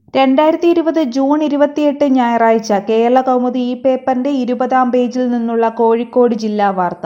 രണ്ടായിരത്തി ഇരുപത് ജൂൺ ഇരുപത്തിയെട്ട് ഞായറാഴ്ച കേരളകൗമുദി ഈ പേപ്പറിന്റെ ഇരുപതാം പേജിൽ നിന്നുള്ള കോഴിക്കോട് ജില്ലാ വാർത്ത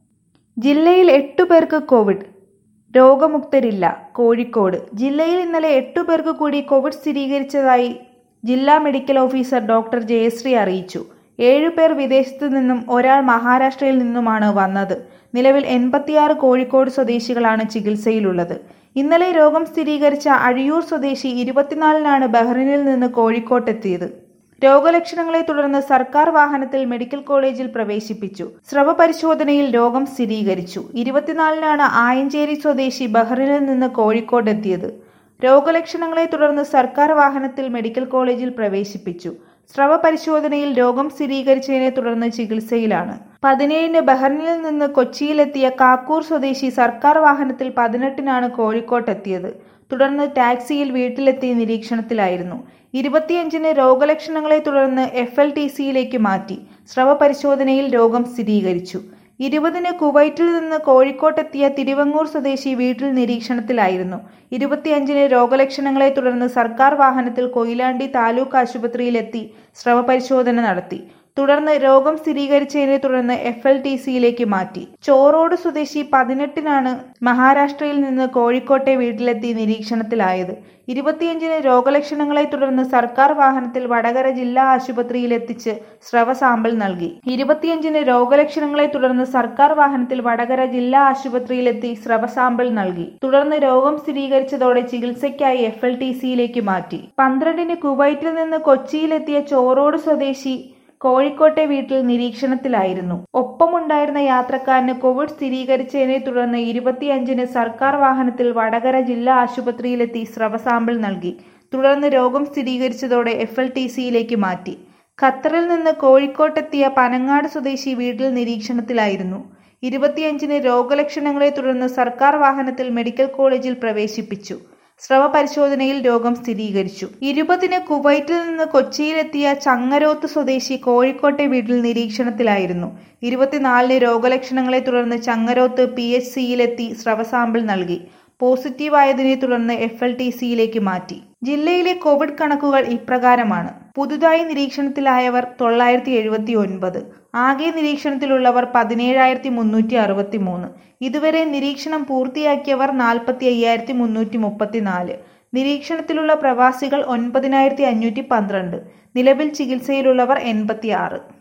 ജില്ലയിൽ എട്ടു പേർക്ക് കോവിഡ് രോഗമുക്തരില്ല കോഴിക്കോട് ജില്ലയിൽ ഇന്നലെ എട്ടു പേർക്ക് കൂടി കോവിഡ് സ്ഥിരീകരിച്ചതായി ജില്ലാ മെഡിക്കൽ ഓഫീസർ ഡോക്ടർ ജയശ്രീ അറിയിച്ചു ഏഴുപേർ വിദേശത്തു നിന്നും ഒരാൾ മഹാരാഷ്ട്രയിൽ നിന്നുമാണ് വന്നത് നിലവിൽ എൺപത്തിയാറ് കോഴിക്കോട് സ്വദേശികളാണ് ചികിത്സയിലുള്ളത് ഇന്നലെ രോഗം സ്ഥിരീകരിച്ച അഴിയൂർ സ്വദേശി ഇരുപത്തിനാലിനാണ് ബഹ്റിനിൽ നിന്ന് കോഴിക്കോട്ടെത്തിയത് രോഗലക്ഷണങ്ങളെ തുടർന്ന് സർക്കാർ വാഹനത്തിൽ മെഡിക്കൽ കോളേജിൽ പ്രവേശിപ്പിച്ചു സ്രവ പരിശോധനയിൽ രോഗം സ്ഥിരീകരിച്ചു ഇരുപത്തിനാലിനാണ് ആയഞ്ചേരി സ്വദേശി ബഹ്റിനിൽ നിന്ന് കോഴിക്കോട്ടെത്തിയത് രോഗലക്ഷണങ്ങളെ തുടർന്ന് സർക്കാർ വാഹനത്തിൽ മെഡിക്കൽ കോളേജിൽ പ്രവേശിപ്പിച്ചു സ്രവ പരിശോധനയിൽ രോഗം സ്ഥിരീകരിച്ചതിനെ തുടർന്ന് ചികിത്സയിലാണ് പതിനേഴിന് ബഹ്റിനിൽ നിന്ന് കൊച്ചിയിലെത്തിയ കാക്കൂർ സ്വദേശി സർക്കാർ വാഹനത്തിൽ പതിനെട്ടിനാണ് കോഴിക്കോട്ടെത്തിയത് തുടർന്ന് ടാക്സിയിൽ വീട്ടിലെത്തി നിരീക്ഷണത്തിലായിരുന്നു ഇരുപത്തിയഞ്ചിന് രോഗലക്ഷണങ്ങളെ തുടർന്ന് എഫ് എൽ ടി സിയിലേക്ക് മാറ്റി സ്രവ പരിശോധനയിൽ രോഗം സ്ഥിരീകരിച്ചു ഇരുപതിന് കുവൈറ്റിൽ നിന്ന് കോഴിക്കോട്ടെത്തിയ തിരുവങ്ങൂർ സ്വദേശി വീട്ടിൽ നിരീക്ഷണത്തിലായിരുന്നു ഇരുപത്തിയഞ്ചിന് രോഗലക്ഷണങ്ങളെ തുടർന്ന് സർക്കാർ വാഹനത്തിൽ കൊയിലാണ്ടി താലൂക്ക് ആശുപത്രിയിലെത്തി സ്രവ പരിശോധന നടത്തി തുടർന്ന് രോഗം സ്ഥിരീകരിച്ചതിനെ തുടർന്ന് എഫ് എൽ ടി സിയിലേക്ക് മാറ്റി ചോറോട് സ്വദേശി പതിനെട്ടിനാണ് മഹാരാഷ്ട്രയിൽ നിന്ന് കോഴിക്കോട്ടെ വീട്ടിലെത്തി നിരീക്ഷണത്തിലായത് ഇരുപത്തിയഞ്ചിന് രോഗലക്ഷണങ്ങളെ തുടർന്ന് സർക്കാർ വാഹനത്തിൽ വടകര ജില്ലാ ആശുപത്രിയിൽ എത്തിച്ച് സ്രവ സാമ്പിൾ നൽകി ഇരുപത്തിയഞ്ചിന് രോഗലക്ഷണങ്ങളെ തുടർന്ന് സർക്കാർ വാഹനത്തിൽ വടകര ജില്ലാ ആശുപത്രിയിലെത്തി സ്രവ സാമ്പിൾ നൽകി തുടർന്ന് രോഗം സ്ഥിരീകരിച്ചതോടെ ചികിത്സയ്ക്കായി എഫ് എൽ ടി സിയിലേക്ക് മാറ്റി പന്ത്രണ്ടിന് കുവൈറ്റിൽ നിന്ന് കൊച്ചിയിലെത്തിയ ചോറോട് സ്വദേശി കോഴിക്കോട്ടെ വീട്ടിൽ നിരീക്ഷണത്തിലായിരുന്നു ഒപ്പമുണ്ടായിരുന്ന യാത്രക്കാരന് കോവിഡ് സ്ഥിരീകരിച്ചതിനെ തുടർന്ന് ഇരുപത്തിയഞ്ചിന് സർക്കാർ വാഹനത്തിൽ വടകര ജില്ലാ ആശുപത്രിയിലെത്തി സ്രവ സാമ്പിൾ നൽകി തുടർന്ന് രോഗം സ്ഥിരീകരിച്ചതോടെ എഫ് എൽ ടി സിയിലേക്ക് മാറ്റി ഖത്തറിൽ നിന്ന് കോഴിക്കോട്ടെത്തിയ പനങ്ങാട് സ്വദേശി വീട്ടിൽ നിരീക്ഷണത്തിലായിരുന്നു ഇരുപത്തിയഞ്ചിന് രോഗലക്ഷണങ്ങളെ തുടർന്ന് സർക്കാർ വാഹനത്തിൽ മെഡിക്കൽ കോളേജിൽ പ്രവേശിപ്പിച്ചു സ്രവ പരിശോധനയിൽ രോഗം സ്ഥിരീകരിച്ചു ഇരുപതിന് കുവൈറ്റിൽ നിന്ന് കൊച്ചിയിലെത്തിയ ചങ്ങരോത്ത് സ്വദേശി കോഴിക്കോട്ടെ വീട്ടിൽ നിരീക്ഷണത്തിലായിരുന്നു ഇരുപത്തിനാലിന് രോഗലക്ഷണങ്ങളെ തുടർന്ന് ചങ്ങരോത്ത് പി എച്ച് സിയിലെത്തി സ്രവ സാമ്പിൾ നൽകി പോസിറ്റീവ് ആയതിനെ തുടർന്ന് എഫ് എൽ ടി സിയിലേക്ക് മാറ്റി ജില്ലയിലെ കോവിഡ് കണക്കുകൾ ഇപ്രകാരമാണ് പുതുതായി നിരീക്ഷണത്തിലായവർ തൊള്ളായിരത്തി എഴുപത്തി ഒൻപത് ആകെ നിരീക്ഷണത്തിലുള്ളവർ പതിനേഴായിരത്തി മുന്നൂറ്റി അറുപത്തി മൂന്ന് ഇതുവരെ നിരീക്ഷണം പൂർത്തിയാക്കിയവർ നാൽപ്പത്തി അയ്യായിരത്തി മുന്നൂറ്റി മുപ്പത്തിനാല് നിരീക്ഷണത്തിലുള്ള പ്രവാസികൾ ഒൻപതിനായിരത്തി അഞ്ഞൂറ്റി പന്ത്രണ്ട് നിലവിൽ ചികിത്സയിലുള്ളവർ എൺപത്തി ആറ്